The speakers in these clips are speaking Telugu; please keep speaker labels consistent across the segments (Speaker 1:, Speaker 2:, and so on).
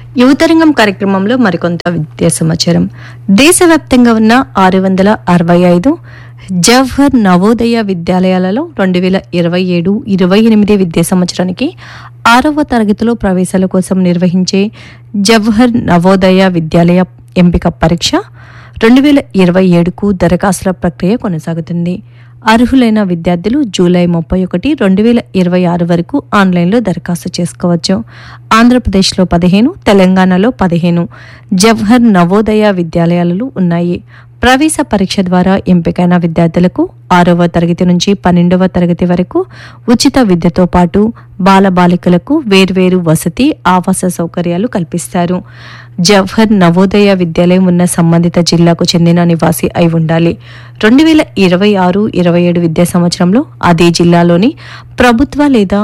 Speaker 1: యువతరంగం కార్యక్రమంలో మరికొంత విద్యా సమాచారం దేశవ్యాప్తంగా ఉన్న ఆరు వందల అరవై ఐదు జవహర్ నవోదయ విద్యాలయాలలో రెండు వేల ఇరవై ఏడు ఇరవై ఎనిమిది విద్యా సంవత్సరానికి ఆరవ తరగతిలో ప్రవేశాల కోసం నిర్వహించే జవహర్ నవోదయ విద్యాలయ ఎంపిక పరీక్ష రెండు వేల ఇరవై ఏడుకు దరఖాస్తుల ప్రక్రియ కొనసాగుతుంది అర్హులైన విద్యార్థులు జూలై ముప్పై ఒకటి రెండు వేల ఇరవై ఆరు వరకు ఆన్లైన్లో దరఖాస్తు చేసుకోవచ్చు ఆంధ్రప్రదేశ్లో పదిహేను తెలంగాణలో పదిహేను జవహర్ నవోదయ విద్యాలయాలు ఉన్నాయి ప్రవేశ పరీక్ష ద్వారా ఎంపికైన విద్యార్థులకు ఆరవ తరగతి నుంచి పన్నెండవ తరగతి వరకు ఉచిత విద్యతో పాటు బాలబాలికలకు వేర్వేరు వసతి ఆవాస సౌకర్యాలు కల్పిస్తారు జవహర్ నవోదయ విద్యాలయం ఉన్న సంబంధిత జిల్లాకు చెందిన నివాసి అయి ఉండాలి రెండు వేల ఇరవై ఆరు ఇరవై ఏడు విద్యా సంవత్సరంలో అదే జిల్లాలోని ప్రభుత్వ లేదా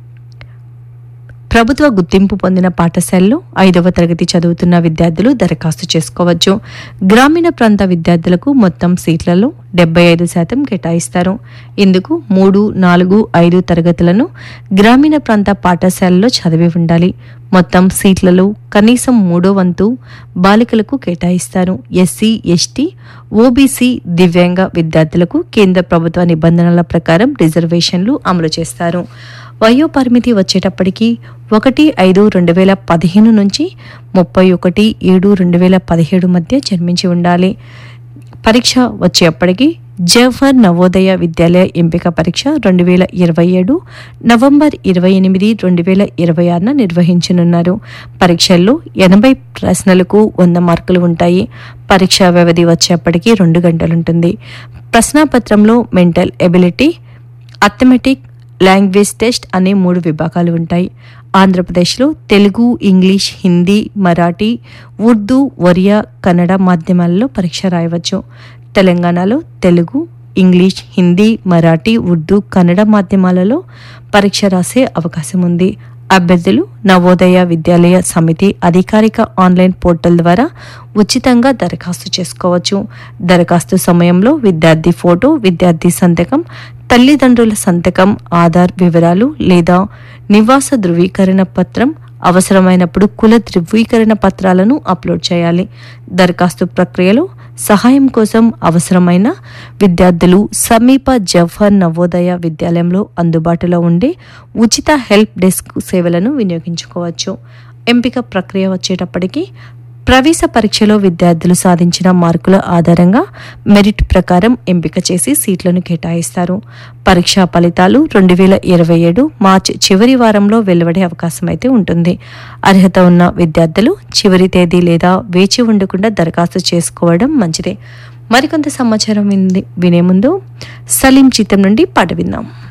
Speaker 1: ప్రభుత్వ గుర్తింపు పొందిన పాఠశాలలో ఐదవ తరగతి చదువుతున్న విద్యార్థులు దరఖాస్తు చేసుకోవచ్చు గ్రామీణ ప్రాంత విద్యార్థులకు మొత్తం సీట్లలో డెబ్బై ఐదు శాతం కేటాయిస్తారు ఇందుకు మూడు నాలుగు ఐదు తరగతులను గ్రామీణ ప్రాంత పాఠశాలలో చదివి ఉండాలి మొత్తం సీట్లలో కనీసం మూడో వంతు బాలికలకు కేటాయిస్తారు ఎస్సీ ఎస్టీ ఓబీసీ దివ్యాంగ విద్యార్థులకు కేంద్ర ప్రభుత్వ నిబంధనల ప్రకారం రిజర్వేషన్లు అమలు చేస్తారు వయో పరిమితి వచ్చేటప్పటికి ఒకటి ఐదు రెండు వేల పదిహేను నుంచి ముప్పై ఒకటి ఏడు రెండు వేల పదిహేడు మధ్య జన్మించి ఉండాలి పరీక్ష వచ్చేప్పటికి జవహర్ నవోదయ విద్యాలయ ఎంపిక పరీక్ష రెండు వేల ఇరవై ఏడు నవంబర్ ఇరవై ఎనిమిది రెండు వేల ఇరవై ఆరున నిర్వహించనున్నారు పరీక్షల్లో ఎనభై ప్రశ్నలకు వంద మార్కులు ఉంటాయి పరీక్షా వ్యవధి వచ్చేప్పటికి రెండు గంటలుంటుంది ప్రశ్నాపత్రంలో mental ability arithmetic language test అనే మూడు విభాగాలు ఉంటాయి ఆంధ్రప్రదేశ్లో తెలుగు ఇంగ్లీష్ హిందీ మరాఠీ ఉర్దూ ఒరియా కన్నడ మాధ్యమాలలో పరీక్ష రాయవచ్చు తెలంగాణలో తెలుగు ఇంగ్లీష్ హిందీ మరాఠీ ఉర్దూ కన్నడ మాధ్యమాలలో పరీక్ష రాసే అవకాశం ఉంది అభ్యర్థులు నవోదయ విద్యాలయ సమితి అధికారిక ఆన్లైన్ పోర్టల్ ద్వారా ఉచితంగా దరఖాస్తు చేసుకోవచ్చు దరఖాస్తు సమయంలో విద్యార్థి ఫోటో విద్యార్థి సంతకం తల్లిదండ్రుల సంతకం ఆధార్ వివరాలు లేదా నివాస ధృవీకరణ పత్రం అవసరమైనప్పుడు కుల ధృవీకరణ పత్రాలను అప్లోడ్ చేయాలి దరఖాస్తు ప్రక్రియలో సహాయం కోసం అవసరమైన విద్యార్థులు సమీప జవహర్ నవోదయ విద్యాలయంలో అందుబాటులో ఉండే ఉచిత హెల్ప్ డెస్క్ సేవలను వినియోగించుకోవచ్చు ఎంపిక ప్రక్రియ వచ్చేటప్పటికి ప్రవేశ పరీక్షలో విద్యార్థులు సాధించిన మార్కుల ఆధారంగా మెరిట్ ప్రకారం ఎంపిక చేసి సీట్లను కేటాయిస్తారు పరీక్షా ఫలితాలు రెండు వేల ఇరవై ఏడు మార్చి చివరి వారంలో వెలువడే అవకాశం అయితే ఉంటుంది అర్హత ఉన్న విద్యార్థులు చివరి తేదీ లేదా వేచి ఉండకుండా దరఖాస్తు చేసుకోవడం మంచిదే మరికొంత సమాచారం వింది- వినే ముందు సలీం చిత్తం నుండి పాట విందాం